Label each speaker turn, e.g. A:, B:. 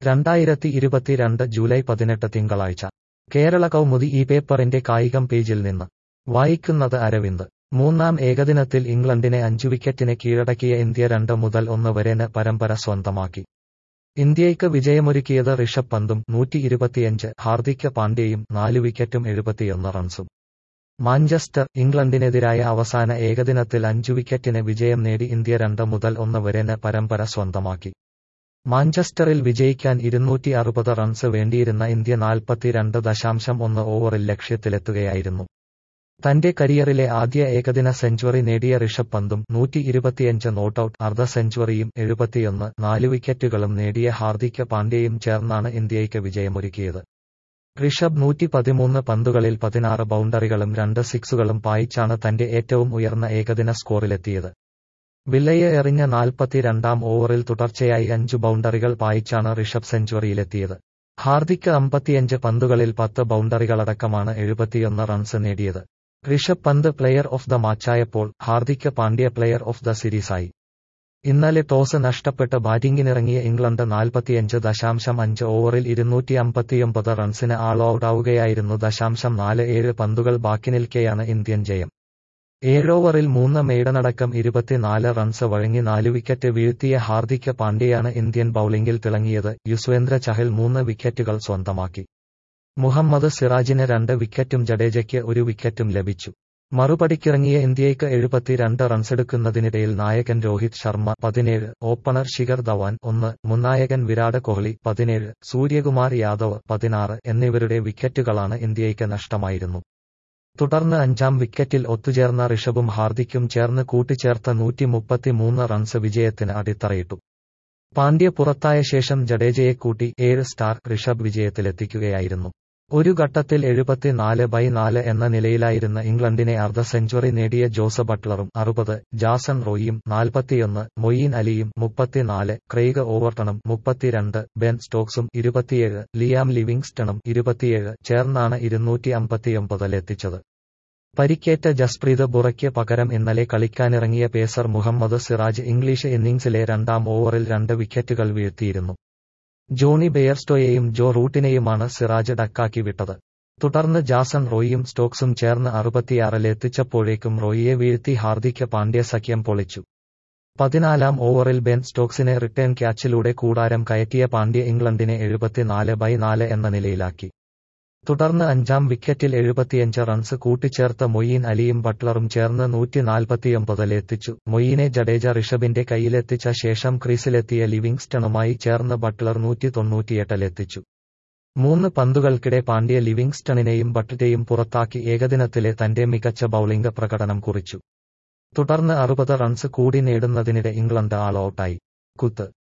A: രണ്ടായിരത്തി ഇരുപത്തിരണ്ട് ജൂലൈ പതിനെട്ട് തിങ്കളാഴ്ച കേരള കൗമുദി ഈ പേപ്പറിന്റെ കായികം പേജിൽ നിന്ന് വായിക്കുന്നത് അരവിന്ദ് മൂന്നാം ഏകദിനത്തിൽ ഇംഗ്ലണ്ടിനെ അഞ്ചു വിക്കറ്റിന് കീഴടക്കിയ ഇന്ത്യ രണ്ട് മുതൽ ഒന്ന് വരെന് പരമ്പര സ്വന്തമാക്കി ഇന്ത്യയ്ക്ക് വിജയമൊരുക്കിയത് ഋഷഭ് പന്തും നൂറ്റി ഇരുപത്തിയഞ്ച് ഹാർദിക് പാണ്ഡ്യയും നാല് വിക്കറ്റും എഴുപത്തിയൊന്ന് റൺസും മാഞ്ചസ്റ്റർ ഇംഗ്ലണ്ടിനെതിരായ അവസാന ഏകദിനത്തിൽ അഞ്ചു വിക്കറ്റിന് വിജയം നേടി ഇന്ത്യ രണ്ട് മുതൽ ഒന്ന് വരെന് പരമ്പര സ്വന്തമാക്കി മാഞ്ചസ്റ്ററിൽ വിജയിക്കാൻ ഇരുന്നൂറ്റി അറുപത് റൺസ് വേണ്ടിയിരുന്ന ഇന്ത്യ നാൽപ്പത്തിരണ്ട് ദശാംശം ഒന്ന് ഓവറിൽ ലക്ഷ്യത്തിലെത്തുകയായിരുന്നു തന്റെ കരിയറിലെ ആദ്യ ഏകദിന സെഞ്ചുറി നേടിയ ഋഷഭ് പന്തും നൂറ്റി ഇരുപത്തിയഞ്ച് നോട്ടൌട്ട് അർദ്ധ സെഞ്ചുറിയും എഴുപത്തിയൊന്ന് നാല് വിക്കറ്റുകളും നേടിയ ഹാർദിക് പാണ്ഡ്യയും ചേർന്നാണ് ഇന്ത്യയ്ക്ക് വിജയമൊരുക്കിയത് ഋഷഭ് നൂറ്റി പതിമൂന്ന് പന്തുകളിൽ പതിനാറ് ബൗണ്ടറികളും രണ്ട് സിക്സുകളും പായിച്ചാണ് തന്റെ ഏറ്റവും ഉയർന്ന ഏകദിന സ്കോറിലെത്തിയത് വില്ലയെ എറിഞ്ഞ നാൽപ്പത്തിരണ്ടാം ഓവറിൽ തുടർച്ചയായി അഞ്ചു ബൗണ്ടറികൾ പായിച്ചാണ് ഋഷഭ് സെഞ്ചുറിയിലെത്തിയത് ഹാർദിക് അമ്പത്തിയഞ്ച് പന്തുകളിൽ പത്ത് ബൗണ്ടറികളടക്കമാണ് എഴുപത്തിയൊന്ന് റൺസ് നേടിയത് Rishabh Pant player of the മാച്ചായപ്പോൾ Hardik Pandya player of the സീരീസായി ഇന്നലെ ടോസ് നഷ്ടപ്പെട്ട് ബാറ്റിംഗിനിറങ്ങിയ ഇംഗ്ലണ്ട് നാൽപ്പത്തിയഞ്ച് ദശാംശം അഞ്ച് ഓവറിൽ ഇരുന്നൂറ്റി അമ്പത്തിയൊമ്പത് റൺസിന് ആൾ ഔട്ടാവുകയായിരുന്നു ദശാംശം നാല് ഏഴ് പന്തുകൾ ബാക്കി നിൽക്കെയാണ് ഇന്ത്യൻ ജയം ഏഴോവറിൽ മൂന്ന് മെയ്ഡനടക്കം ഇരുപത്തിനാല് റൺസ് വഴങ്ങി നാല് വിക്കറ്റ് വീഴ്ത്തിയ ഹാർദിക് പാണ്ഡ്യയാണ് ഇന്ത്യൻ ബൌളിംഗിൽ തിളങ്ങിയത് യുസ്വേന്ദ്ര ചഹൽ മൂന്ന് വിക്കറ്റുകൾ സ്വന്തമാക്കി മുഹമ്മദ് സിറാജിന് രണ്ട് വിക്കറ്റും ജഡേജയ്ക്ക് ഒരു വിക്കറ്റും ലഭിച്ചു മറുപടിക്കിറങ്ങിയ ഇന്ത്യയ്ക്ക് എഴുപത്തിരണ്ട് റൺസെടുക്കുന്നതിനിടയിൽ നായകൻ രോഹിത് ശർമ്മ പതിനേഴ് ഓപ്പണർ ശിഖർ ധവാൻ ഒന്ന് മുന്നായകൻ വിരാട് കോഹ്ലി പതിനേഴ് സൂര്യകുമാർ യാദവ് പതിനാറ് എന്നിവരുടെ വിക്കറ്റുകളാണ് ഇന്ത്യയ്ക്ക് നഷ്ടമായിരുന്നു തുടർന്ന് അഞ്ചാം വിക്കറ്റിൽ ഒത്തുചേർന്ന ഋഷഭും ഹാർദിക്കും ചേർന്ന് കൂട്ടിച്ചേർത്ത നൂറ്റി മുപ്പത്തിമൂന്ന് റൺസ് വിജയത്തിന് അടിത്തറയിട്ടു പാണ്ഡ്യ പുറത്തായ ശേഷം ജഡേജയെ കൂട്ടി ഏഴ് സ്റ്റാർ ഋഷഭ് വിജയത്തിലെത്തിക്കുകയായിരുന്നു ഒരു ഘട്ടത്തിൽ എഴുപത്തിനാല് ബൈ നാല് എന്ന നിലയിലായിരുന്ന ഇംഗ്ലണ്ടിനെ അർദ്ധ സെഞ്ചുറി നേടിയ ജോസ് ബട്ട്ലറും അറുപത് ജാസൺ റോയിയും നാൽപ്പത്തിയൊന്ന് മൊയ്യീൻ അലിയും മുപ്പത്തിനാല് ക്രെയ്ഗ് ഓവർട്ടണും മുപ്പത്തിരണ്ട് ബെൻ സ്റ്റോക്സും ഇരുപത്തിയേഴ് ലിയാം ലിവിങ്സ്റ്റണും ഇരുപത്തിയേഴ് ചേർന്നാണ് ഇരുന്നൂറ്റി അമ്പത്തിയൊമ്പതിലെത്തിച്ചത് പരിക്കേറ്റ ജസ്പ്രീത് ബുറയ്ക്ക് പകരം ഇന്നലെ കളിക്കാനിറങ്ങിയ പേസർ മുഹമ്മദ് സിറാജ് ഇംഗ്ലീഷ് ഇന്നിംഗ്സിലെ രണ്ടാം ഓവറിൽ രണ്ട് വിക്കറ്റുകൾ വീഴ്ത്തിയിരുന്നു ജോണി ബെയർസ്റ്റോയെയും ജോ റൂട്ടിനെയുമാണ് സിറാജ് ഡക്കാക്കി വിട്ടത് തുടർന്ന് ജാസൺ റോയിയും സ്റ്റോക്സും ചേർന്ന് അറുപത്തിയാറിലെത്തിച്ചപ്പോഴേക്കും റോയിയെ വീഴ്ത്തി ഹാർദിക് പാണ്ഡ്യ സഖ്യം പൊളിച്ചു പതിനാലാം ഓവറിൽ ബെൻ സ്റ്റോക്സിനെ റിട്ടേൺ ക്യാച്ചിലൂടെ കൂടാരം കയറ്റിയ പാണ്ഡ്യ ഇംഗ്ലണ്ടിനെ എഴുപത്തിനാല് ബൈ നാല് എന്ന നിലയിലാക്കി തുടർന്ന് അഞ്ചാം വിക്കറ്റിൽ എഴുപത്തിയഞ്ച് റൺസ് കൂട്ടിച്ചേർത്ത മൊയ്യീൻ അലിയും ബട്ട്ലറും ചേർന്ന് നൂറ്റി നാൽപ്പത്തിയൊമ്പതിലെത്തിച്ചു മൊയ്യീനെ ജഡേജ ഋഷഭിന്റെ കയ്യിലെത്തിച്ച ശേഷം ക്രീസിലെത്തിയ ലിവിങ്സ്റ്റണുമായി ചേർന്ന് ബട്ട്ലർ നൂറ്റി തൊണ്ണൂറ്റിയെട്ടിലെത്തിച്ചു മൂന്ന് പന്തുകൾക്കിടെ പാണ്ഡ്യ ലിവിങ്സ്റ്റണിനെയും ബട്ട്ലെയും പുറത്താക്കി ഏകദിനത്തിലെ തന്റെ മികച്ച ബൌളിംഗ് പ്രകടനം കുറിച്ചു തുടർന്ന് അറുപത് റൺസ് കൂടി നേടുന്നതിനിടെ ഇംഗ്ലണ്ട് ആൾ ഔട്ടായി കുത്ത്